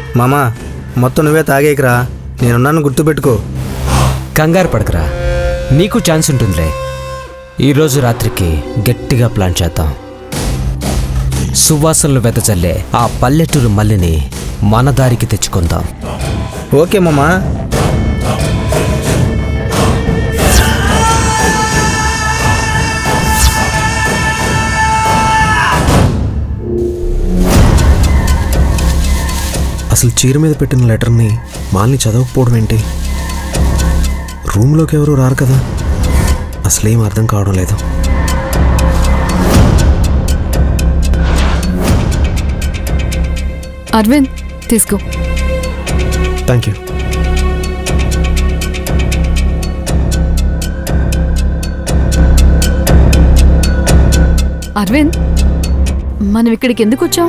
మామా మొత్తం నువ్వే తాగేకరా నేనున్నాను గుర్తుపెట్టుకో కంగారు పడకరా నీకు ఛాన్స్ ఉంటుందిలే ఈరోజు రాత్రికి గట్టిగా ప్లాన్ చేద్దాం సువాసనలు వెదజల్లే ఆ పల్లెటూరు మల్లిని మన దారికి తెచ్చుకుందాం ఓకే మామా అసలు చీర మీద పెట్టిన లెటర్ని మాల్ని చదవకపోవడం ఏంటి రూమ్లోకి ఎవరు రారు కదా అసలేం అర్థం కావడం లేదు అరవింద్ తీసుకో థ్యాంక్ యూ అరవింద్ మనం ఇక్కడికి ఎందుకు వచ్చాం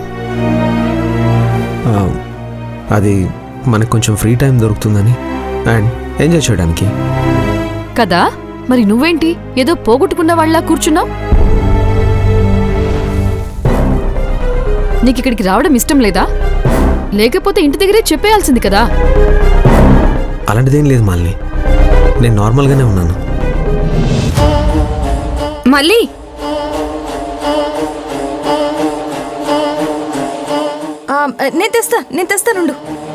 ఆ, అది మనకు కొంచెం ఫ్రీ టైం దొరుకుతుందని అండ్ ఎంజాయ్ చేయడానికి కదా మరి నువ్వేంటి ఏదో పోగొట్టుకున్న వాళ్ళ కూర్చున్నావు నీకు ఇక్కడికి రావడం ఇష్టం లేదా లేకపోతే ఇంటి దగ్గరే చెప్పేయాల్సింది కదా అలాంటిదేం లేదు మాల్ని నేను నార్మల్గానే ఉన్నాను మళ్ళీ ఆ, నేను తెస్తా నేను తెస్తానుండు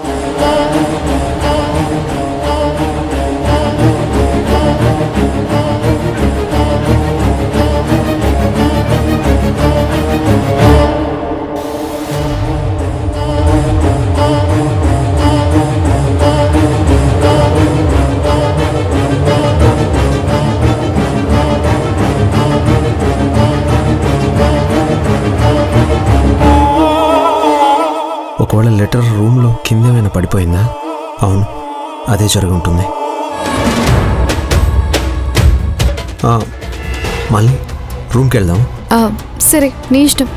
ఒకవేళ లెటర్ రూమ్లో కింద ఏమైనా పడిపోయిందా అవును అదే జరిగి ఉంటుంది ఆ, మళ్ళీ రూమ్కి వెళ్దాం ఆ, సరే నీ ఇష్టం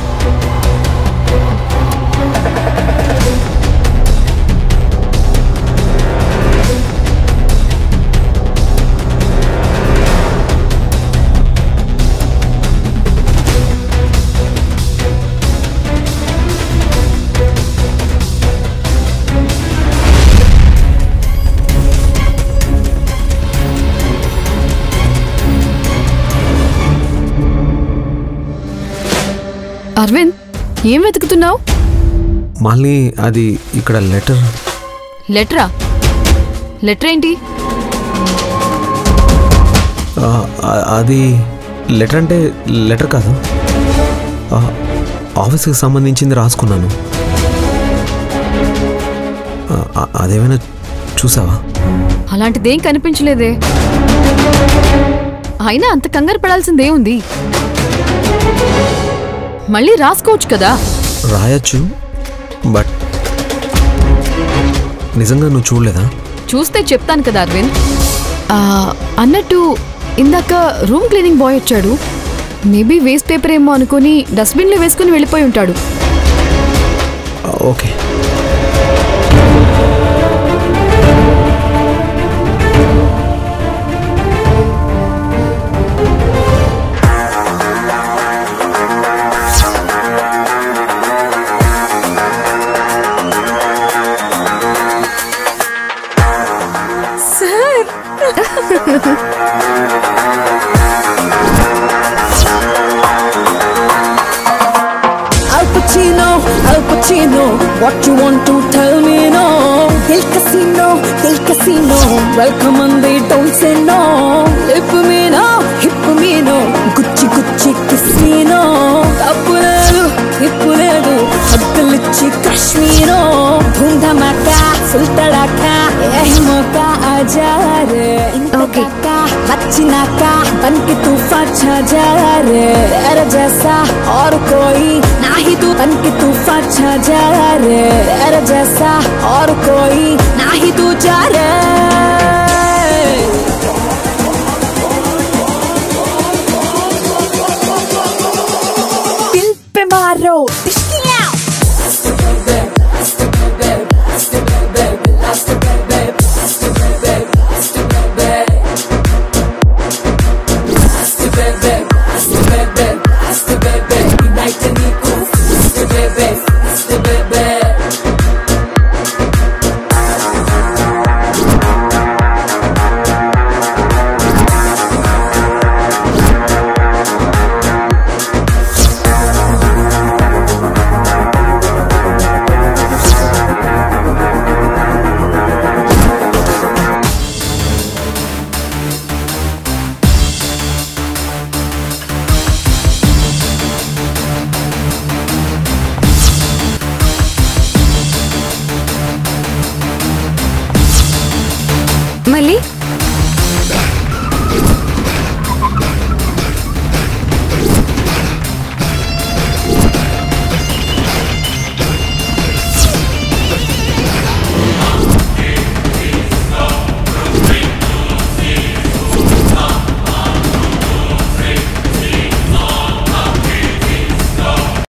అరవింద్ ఏం వెతుకుతున్నావు మళ్ళీ అది ఇక్కడ లెటర్ లెటరా లెటర్ ఏంటి ఆ, ఆ- అది లెటర్ అంటే లెటర్ కాదు ఆ, ఆఫీస్కి సంబంధించింది రాసుకున్నాను ఆ, ఆ- అదేమైనా చూసావా అలాంటిదేం కనిపించలేదే అయినా అంత కంగారు పడాల్సిందేముంది మళ్ళీ రాసుకోవచ్చు కదా రాయొచ్చు బట్ నిజంగా నువ్వు చూడలేదా చూస్తే చెప్తాను కదా అరవింద్ ఆ, అన్నట్టు ఇందాక రూమ్ క్లీనింగ్ బాయ్ వచ్చాడు మేబీ వేస్ట్ పేపర్ ఏమో అనుకుని డస్ట్బిన్లో వేసుకుని వెళ్ళిపోయి ఉంటాడు ఆ, okay sir Al Pacino, Al Pacino, what you want to tell me no? Del casino, del casino, welcome and they don't say no. Hip me no, hip me no, Gucci Gucci casino. తప్పు లేదు hip లేదు హద్దులిచ్చి కాశ్మీరో ధూమ్ ధమాకా full తడాకా ఏ మోకా ఆజారే Okay. వచ్చినాక बनके तूफान छा जा रे तेरे जैसा और कोई ना ही तू बनके तूफान छा जा रे तेरे जैसा और कोई ना ही तू जा रे दिल पे मारो तिश्कियाँ మళ్ళీ